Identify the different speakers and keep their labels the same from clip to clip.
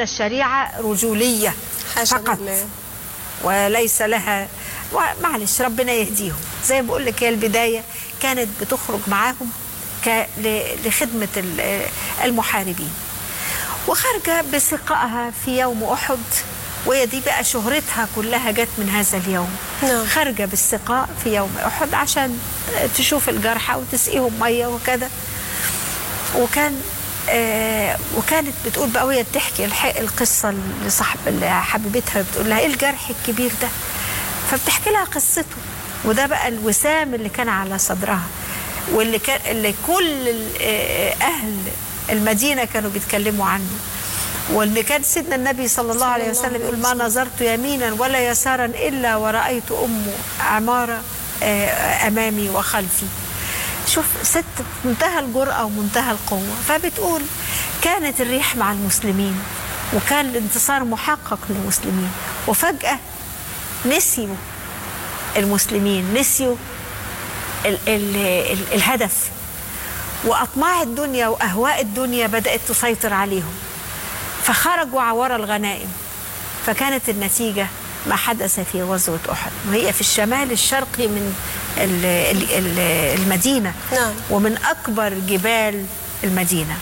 Speaker 1: ان الشريعه رجوليه
Speaker 2: حاشا
Speaker 1: فقط
Speaker 2: لله.
Speaker 1: وليس لها معلش ربنا يهديهم زي ما بقول لك هي البدايه كانت بتخرج معاهم ك- ل- لخدمه ال- المحاربين وخارجه بسقائها في يوم احد وهي دي بقى شهرتها كلها جت من هذا اليوم
Speaker 2: نعم.
Speaker 1: خارجه بالسقاء في يوم احد عشان تشوف الجرحى وتسقيهم ميه وكذا وكان آه وكانت بتقول بقى وهي بتحكي الح- القصه لصاحب حبيبتها بتقول لها ايه الجرح الكبير ده فبتحكي لها قصته وده بقى الوسام اللي كان على صدرها واللي كان اللي كل ال- آه، اهل المدينه كانوا بيتكلموا عنه واللي كان سيدنا النبي صلى الله عليه وسلم يقول ما نظرت يمينا ولا يسارا الا ورايت ام عماره آه، امامي وخلفي شوف ست في منتهى الجرأة ومنتهى القوة فبتقول كانت الريح مع المسلمين وكان الانتصار محقق للمسلمين وفجأة نسيوا المسلمين نسيوا ال ال ال الهدف وأطماع الدنيا وأهواء الدنيا بدأت تسيطر عليهم فخرجوا عوار الغنائم فكانت النتيجة ما حدث في غزوة أحد وهي في الشمال الشرقي من ال- ال- ال- المدينة
Speaker 2: نعم.
Speaker 1: ومن أكبر جبال المدينة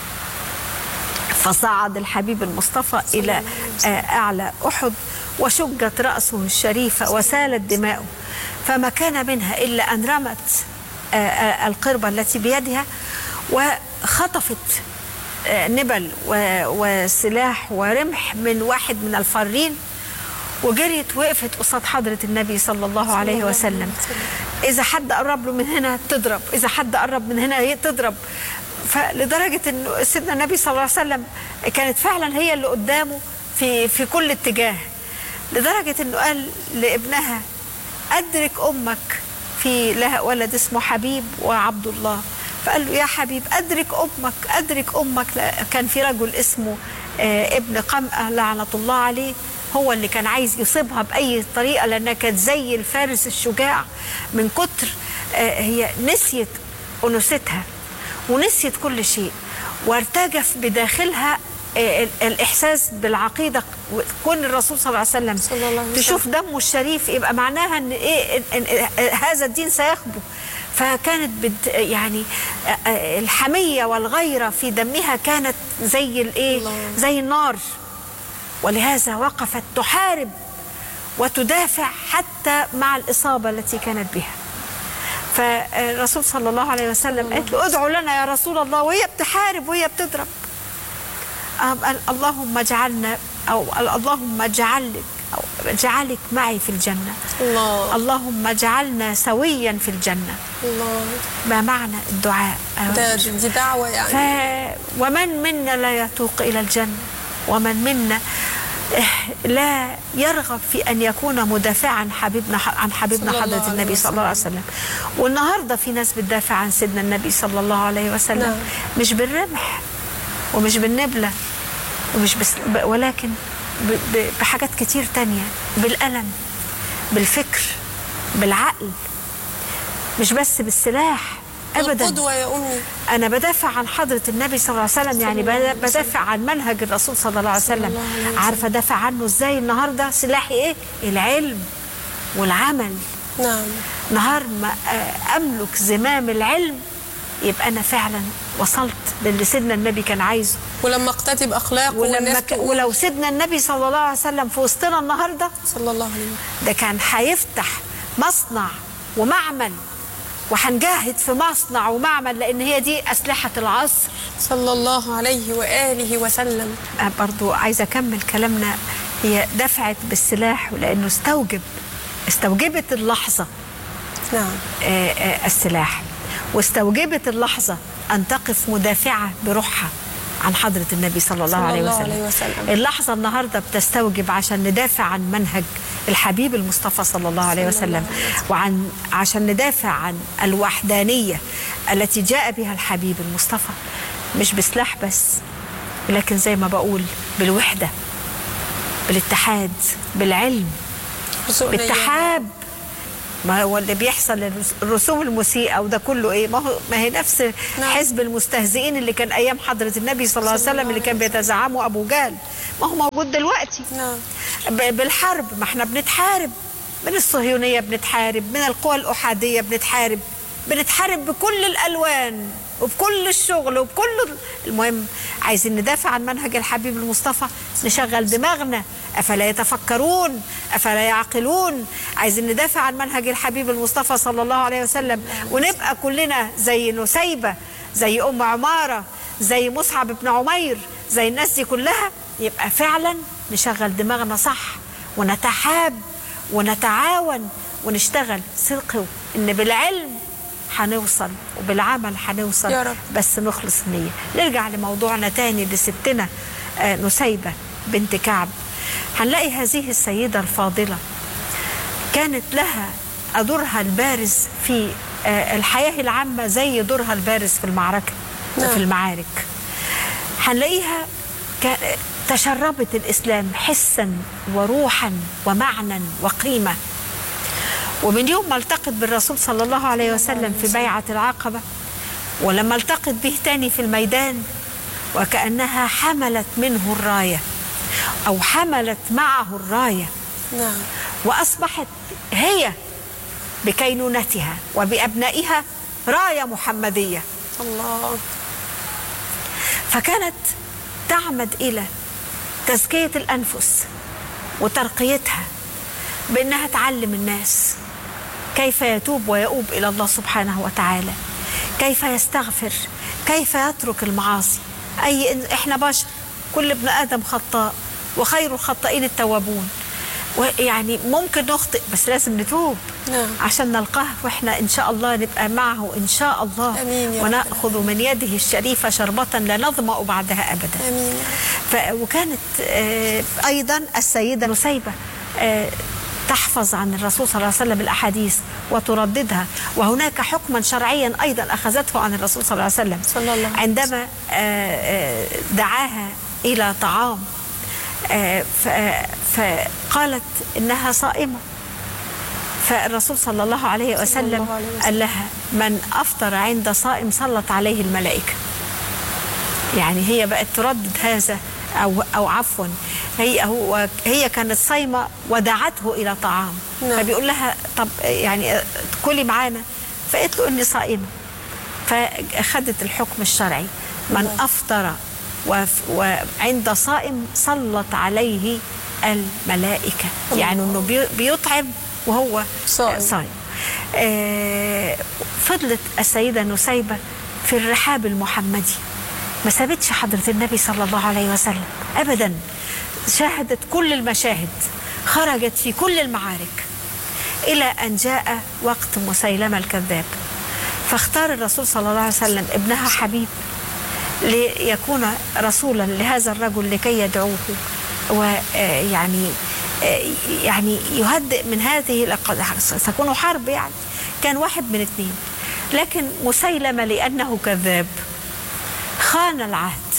Speaker 1: فصعد الحبيب المصطفى إلى آه، أعلى أحد وشجت رأسه الشريفة وسالت دماؤه فما كان منها إلا أن رمت آه، آه، القربة التي بيدها وخطفت آه، نبل و- وسلاح ورمح من واحد من الفارين وجريت وقفت قصاد حضرة النبي صلى الله عليه وسلم إذا حد قرب له من هنا تضرب إذا حد قرب من هنا هي تضرب فلدرجة أن سيدنا النبي صلى الله عليه وسلم كانت فعلا هي اللي قدامه في في كل اتجاه لدرجة أنه قال لابنها أدرك أمك في لها ولد اسمه حبيب وعبد الله فقال له يا حبيب أدرك أمك أدرك أمك لا- كان في رجل اسمه آه، ابن قمأة لعنة الله عليه هو اللي كان عايز يصيبها بأي طريقة لأنها كانت زي الفارس الشجاع من كتر آه، هي نسيت أنوثتها ونسيت كل شيء وارتجف بداخلها آه، ال- الإحساس بالعقيدة كون الرسول صلى الله عليه وسلم
Speaker 2: صلى الله عليه وسلم.
Speaker 1: تشوف دمه الشريف يبقى معناها ان ايه إن إن إن هذا الدين سيخبو فكانت بد يعني آه، آه، الحميه والغيره في دمها كانت زي الايه
Speaker 2: الله.
Speaker 1: زي النار ولهذا وقفت تحارب وتدافع حتى مع الاصابه التي كانت بها فالرسول صلى الله عليه وسلم قالت له ادعوا لنا يا رسول الله وهي بتحارب وهي بتضرب أم قال اللهم اجعلنا او قال اللهم اجعلك او اجعلك معي في الجنه
Speaker 2: الله
Speaker 1: اللهم اجعلنا سويا في الجنه
Speaker 2: الله
Speaker 1: ما معنى الدعاء
Speaker 2: ده دي دعوة
Speaker 1: ف...
Speaker 2: يعني
Speaker 1: ومن منا لا يتوق الى الجنه ومن منا إح- لا يرغب في ان يكون مدافعا حبيبنا عن حبيبنا
Speaker 2: صلى الله
Speaker 1: حضره
Speaker 2: عليه
Speaker 1: النبي صلى الله عليه وسلم والنهارده في ناس بتدافع عن سيدنا النبي صلى الله عليه وسلم
Speaker 2: نعم.
Speaker 1: مش بالرمح ومش بالنبله ومش بس ب- ولكن ب... ب... بحاجات كتير تانية بالألم بالفكر بالعقل مش بس بالسلاح ابدا
Speaker 2: القدوة يا أمي
Speaker 1: انا بدافع عن حضره النبي صلى الله عليه وسلم يعني
Speaker 2: الله عليه
Speaker 1: بد- بدافع عن منهج الرسول صلى الله عليه وسلم
Speaker 2: الله عليه وسلم.
Speaker 1: عارفه ادافع عنه ازاي النهارده سلاحي ايه العلم والعمل
Speaker 2: نعم
Speaker 1: نهار ما آه، املك زمام العلم يبقى انا فعلا وصلت للي سيدنا النبي كان عايزه
Speaker 2: ولما اقتدي بأخلاقه
Speaker 1: ولما
Speaker 2: والناس
Speaker 1: ك...
Speaker 2: تقول
Speaker 1: ولو سيدنا النبي صلى الله عليه وسلم في وسطنا النهارده
Speaker 2: صلى الله عليه وسلم
Speaker 1: ده كان هيفتح مصنع ومعمل وهنجاهد في مصنع ومعمل لان هي دي اسلحه العصر
Speaker 2: صلى الله عليه وآله وسلم
Speaker 1: أه برضو عايزه اكمل كلامنا هي دفعت بالسلاح لانه استوجب استوجبت اللحظه
Speaker 2: نعم
Speaker 1: آه، آه، السلاح واستوجبت اللحظه ان تقف مدافعه بروحها عن حضره النبي صلى الله,
Speaker 2: صلى
Speaker 1: عليه,
Speaker 2: الله
Speaker 1: وسلم.
Speaker 2: عليه وسلم.
Speaker 1: اللحظه النهارده بتستوجب عشان ندافع عن منهج الحبيب المصطفى صلى الله عليه
Speaker 2: صلى الله
Speaker 1: وسلم
Speaker 2: عليه وسلم.
Speaker 1: وعن عشان ندافع عن الوحدانيه التي جاء بها الحبيب المصطفى مش بسلاح بس لكن زي ما بقول بالوحده بالاتحاد بالعلم
Speaker 2: رسول الله.
Speaker 1: بالتحاب ما هو اللي بيحصل الرس- الرسوم المسيئه وده كله ايه ما هو ما هي نفس
Speaker 2: نعم.
Speaker 1: حزب المستهزئين اللي كان ايام حضره النبي صلى الله عليه
Speaker 2: صلى الله
Speaker 1: وسلم اللي كان بيتزعمه ابو جهل ما هو موجود دلوقتي
Speaker 2: نعم
Speaker 1: ب- بالحرب ما احنا بنتحارب من الصهيونية بنتحارب من القوى الأحادية بنتحارب بنتحارب بكل الألوان وبكل الشغل وبكل المهم عايزين ندافع عن منهج الحبيب المصطفى نشغل دماغنا أفلا يتفكرون أفلا يعقلون عايزين ندافع عن منهج الحبيب المصطفى صلى الله عليه وسلم ونبقى كلنا زي نسيبة زي أم عمارة زي مصعب بن عمير زي الناس دي كلها يبقى فعلا نشغل دماغنا صح ونتحاب ونتعاون ونشتغل صدق ان بالعلم هنوصل وبالعمل هنوصل
Speaker 2: يا رب.
Speaker 1: بس نخلص النية نرجع لموضوعنا تاني لستنا آه، نسيبة بنت كعب هنلاقي هذه السيدة الفاضلة كانت لها دورها البارز في آه، الحياة العامة زي دورها البارز في المعركة
Speaker 2: نعم.
Speaker 1: وفي المعارك هنلاقيها ك- تشربت الإسلام حسا وروحا ومعنى وقيمة ومن يوم ما التقت بالرسول صلى الله عليه وسلم في بيعة العقبة ولما التقت به تاني في الميدان وكأنها حملت منه الراية أو حملت معه الراية
Speaker 2: نعم
Speaker 1: وأصبحت هي بكينونتها وبأبنائها راية محمدية
Speaker 2: الله
Speaker 1: فكانت تعمد إلى تزكية الأنفس وترقيتها بأنها تعلم الناس كيف يتوب ويؤوب إلى الله سبحانه وتعالى كيف يستغفر كيف يترك المعاصي أي إن- إحنا بشر كل ابن آدم خطاء وخير الخطائين التوابون ويعني ممكن نخطئ بس لازم نتوب
Speaker 2: نعم.
Speaker 1: عشان نلقاه واحنا ان شاء الله نبقى معه ان شاء الله
Speaker 2: آمين يا رب.
Speaker 1: وناخذ من يده الشريفه شربه لا نظما بعدها ابدا
Speaker 2: امين
Speaker 1: ف... وكانت آه، ايضا السيده نسيبه آه، تحفظ عن الرسول صلى الله عليه وسلم الاحاديث وترددها وهناك حكما شرعيا ايضا اخذته عن الرسول صلى الله عليه وسلم
Speaker 2: صلى الله عليه
Speaker 1: عندما آه، آه، دعاها الى طعام آه، ف- فقالت انها صائمه فالرسول صلى الله عليه وسلم
Speaker 2: الله عليه وسلم.
Speaker 1: قال لها من افطر عند صائم صلت عليه الملائكه يعني هي بقت تردد هذا او او عفوا هي هو هي كانت صايمه ودعته الى طعام
Speaker 2: نعم.
Speaker 1: فبيقول لها طب يعني كلي معانا فقالت له اني صائمه فاخذت الحكم الشرعي من افطر وف- وعند صائم صلت عليه الملائكه يعني انه بي- بيطعم وهو
Speaker 2: صائم.
Speaker 1: صائم آه، فضلت السيده نسيبه في الرحاب المحمدي ما سابتش حضرة النبي صلى الله عليه وسلم أبدا شاهدت كل المشاهد خرجت في كل المعارك إلى أن جاء وقت مسيلمة الكذاب فاختار الرسول صلى الله عليه وسلم ابنها حبيب ليكون رسولا لهذا الرجل لكي يدعوه ويعني يعني يهدئ من هذه الأق- ستكون حرب يعني كان واحد من اثنين لكن مسيلمة لأنه كذاب خان العهد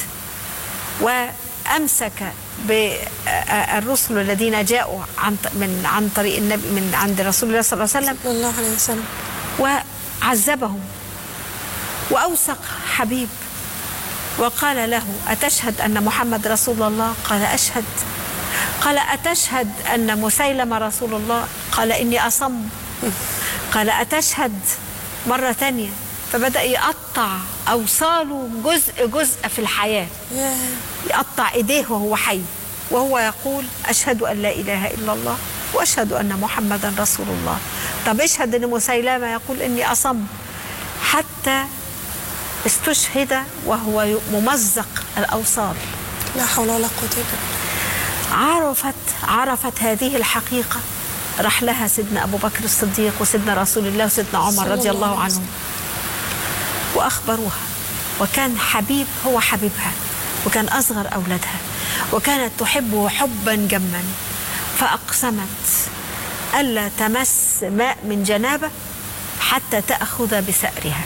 Speaker 1: وامسك بالرسل الذين جاءوا عن من عن طريق النبي من عند رسول الله صلى الله عليه وسلم
Speaker 2: صلى الله عليه وسلم
Speaker 1: وعذبهم واوثق حبيب وقال له اتشهد ان محمد رسول الله قال اشهد قال اتشهد ان مسيلمه رسول الله قال اني اصم قال اتشهد مره ثانيه فبدا يقطع اوصاله جزء جزء في الحياه
Speaker 2: يا
Speaker 1: يقطع ايديه وهو حي وهو يقول اشهد ان لا اله الا الله واشهد ان محمدا رسول الله طب اشهد ان مسيلمه يقول اني اصم حتى استشهد وهو ي- ممزق الاوصال
Speaker 2: لا حول ولا قوة إلا بالله
Speaker 1: عرفت عرفت هذه الحقيقه راح لها سيدنا ابو بكر الصديق وسيدنا رسول الله وسيدنا عمر
Speaker 2: صلى
Speaker 1: رضي
Speaker 2: الله
Speaker 1: الله
Speaker 2: عليه
Speaker 1: عنهم واخبروها وكان حبيب هو حبيبها وكان اصغر اولادها وكانت تحبه حبا جما فاقسمت الا تمس ماء من جنابه حتى تاخذ بثارها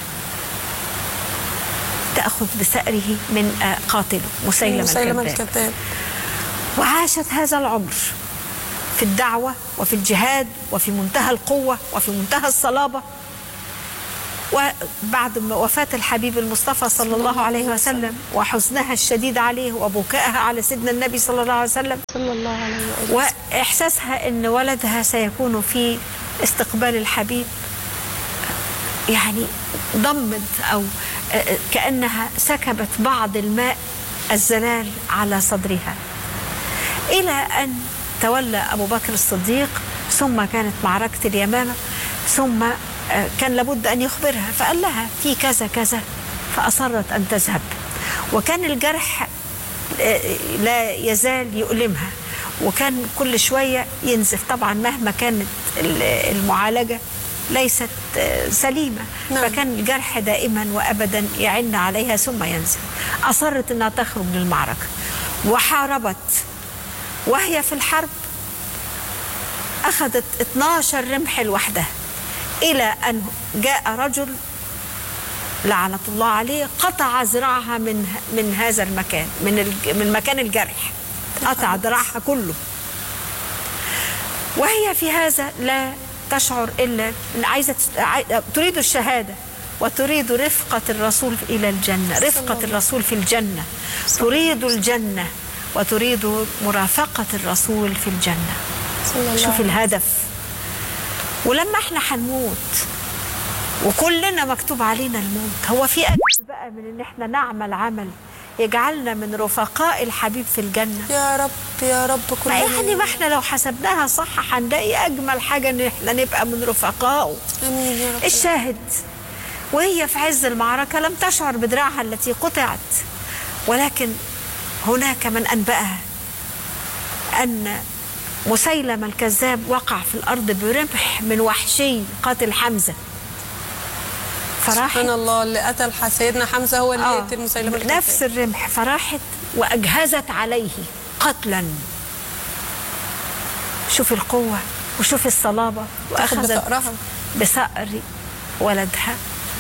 Speaker 1: تاخذ بثاره من آه، قاتله مسيلمه,
Speaker 2: مسيلمة
Speaker 1: الكذاب
Speaker 2: الكذاب
Speaker 1: وعاشت هذا العمر في الدعوة وفي الجهاد وفي منتهى القوة وفي منتهى الصلابة وبعد ما وفاة الحبيب المصطفى صلى الله عليه وسلم وحزنها الشديد عليه وبكائها على سيدنا النبي صلى الله عليه وسلم
Speaker 2: صلى الله عليه وآله
Speaker 1: وإحساسها أن ولدها سيكون في استقبال الحبيب يعني ضمد أو كأنها سكبت بعض الماء الزلال على صدرها إلى أن تولى أبو بكر الصديق ثم كانت معركة اليمامة ثم كان لابد أن يخبرها فقال لها في كذا كذا فأصرت أن تذهب وكان الجرح لا يزال يؤلمها وكان كل شوية ينزف طبعا مهما كانت المعالجة ليست سليمة
Speaker 2: نعم.
Speaker 1: فكان الجرح دائما وأبدا يعن عليها ثم ينزف أصرت أنها تخرج من المعركة وحاربت وهي في الحرب أخذت 12 رمح لوحدها إلى أن جاء رجل لعنة الله عليه قطع ذراعها من من هذا المكان من الج- من مكان الجرح قطع ذراعها كله وهي في هذا لا تشعر الا ان عايزه تست- عاي- تريد الشهاده وتريد رفقه الرسول الى الجنه رفقه الرسول في الجنه تريد الجنه وتريد مرافقه الرسول في الجنه
Speaker 2: صلى الله
Speaker 1: شوف
Speaker 2: عليه
Speaker 1: الهدف ولما احنا هنموت وكلنا مكتوب علينا الموت هو في اجل بقى من ان احنا نعمل عمل يجعلنا من رفقاء الحبيب في الجنه
Speaker 2: يا رب يا رب كل
Speaker 1: ما يعني ما احنا لو حسبناها صح هنلاقي اجمل حاجه ان احنا نبقى من رفقائه
Speaker 2: امين يا رب
Speaker 1: الشاهد وهي في عز المعركه لم تشعر بدراعها التي قطعت ولكن هناك من انباها ان مسيلم الكذاب وقع في الارض برمح من وحشي قاتل حمزه فراحت
Speaker 2: سبحان الله اللي قتل سيدنا حمزه هو اللي
Speaker 1: آه،
Speaker 2: يقتل مسيلمه الكذاب.
Speaker 1: نفس الرمح فراحت واجهزت عليه قتلا شوف القوه وشوف الصلابه
Speaker 2: تاخد
Speaker 1: واخذت
Speaker 2: بثأرها.
Speaker 1: بثأر ولدها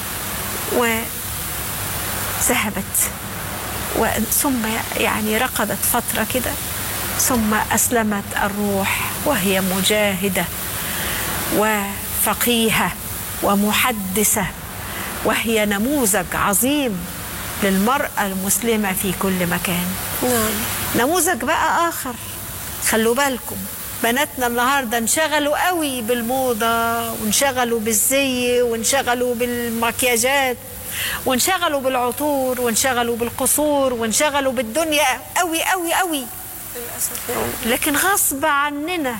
Speaker 1: وذهبت ثم يعني رقدت فتره كده ثم اسلمت الروح وهي مجاهده وفقيهه ومحدثه وهي نموذج عظيم للمراه المسلمه في كل مكان
Speaker 2: نعم
Speaker 1: نموذج بقى اخر خلوا بالكم بناتنا النهارده انشغلوا قوي بالموضه وانشغلوا بالزي وانشغلوا بالمكياجات وانشغلوا بالعطور وانشغلوا بالقصور وانشغلوا بالدنيا قوي قوي قوي
Speaker 2: للاسف يا أمي.
Speaker 1: لكن غصب عننا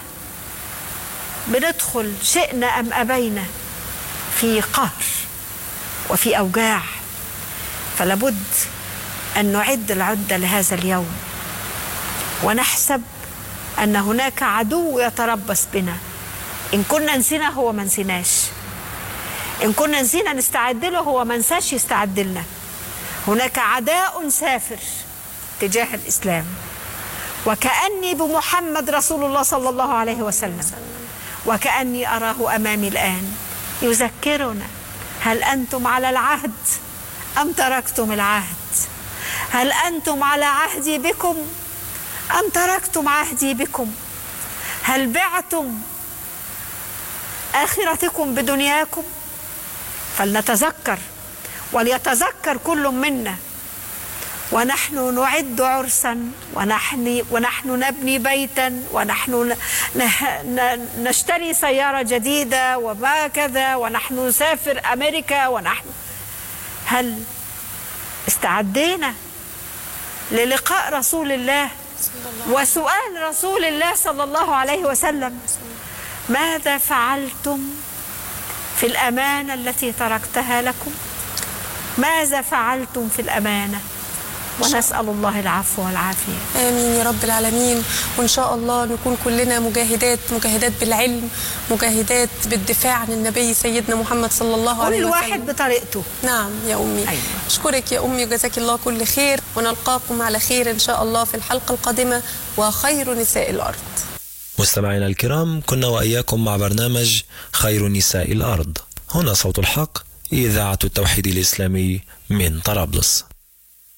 Speaker 1: بندخل شئنا ام ابينا في قهر وفي اوجاع فلابد ان نعد العده لهذا اليوم ونحسب ان هناك عدو يتربص بنا ان كنا نسينا هو ما نسيناش ان كنا نسينا نستعد له هو ما نساش يستعد لنا هناك عداء سافر تجاه الاسلام وكاني بمحمد رسول الله صلى الله عليه وسلم وكاني اراه امامي الان يذكرنا هل انتم على العهد ام تركتم العهد هل انتم على عهدي بكم ام تركتم عهدي بكم هل بعتم اخرتكم بدنياكم فلنتذكر وليتذكر كل منا ونحن نعد عرسا ونحن ونحن نبني بيتا ونحن ن- نه- ن- نشتري سياره جديده وما كذا ونحن نسافر امريكا ونحن هل استعدينا للقاء رسول الله وسؤال رسول الله صلى الله عليه وسلم ماذا فعلتم في الامانه التي تركتها لكم ماذا فعلتم في الامانه ونسال الله العفو والعافيه
Speaker 2: امين يا رب العالمين وان شاء الله نكون كلنا مجاهدات مجاهدات بالعلم مجاهدات بالدفاع عن النبي سيدنا محمد صلى الله عليه
Speaker 1: كل
Speaker 2: وسلم
Speaker 1: واحد بطريقته
Speaker 2: نعم يا امي
Speaker 1: أيوة.
Speaker 2: اشكرك يا امي وجزاك الله كل خير ونلقاكم على خير ان شاء الله في الحلقه القادمه وخير نساء الارض
Speaker 3: مستمعينا الكرام كنا وإياكم مع برنامج خير نساء الأرض هنا صوت الحق إذاعة التوحيد الإسلامي من طرابلس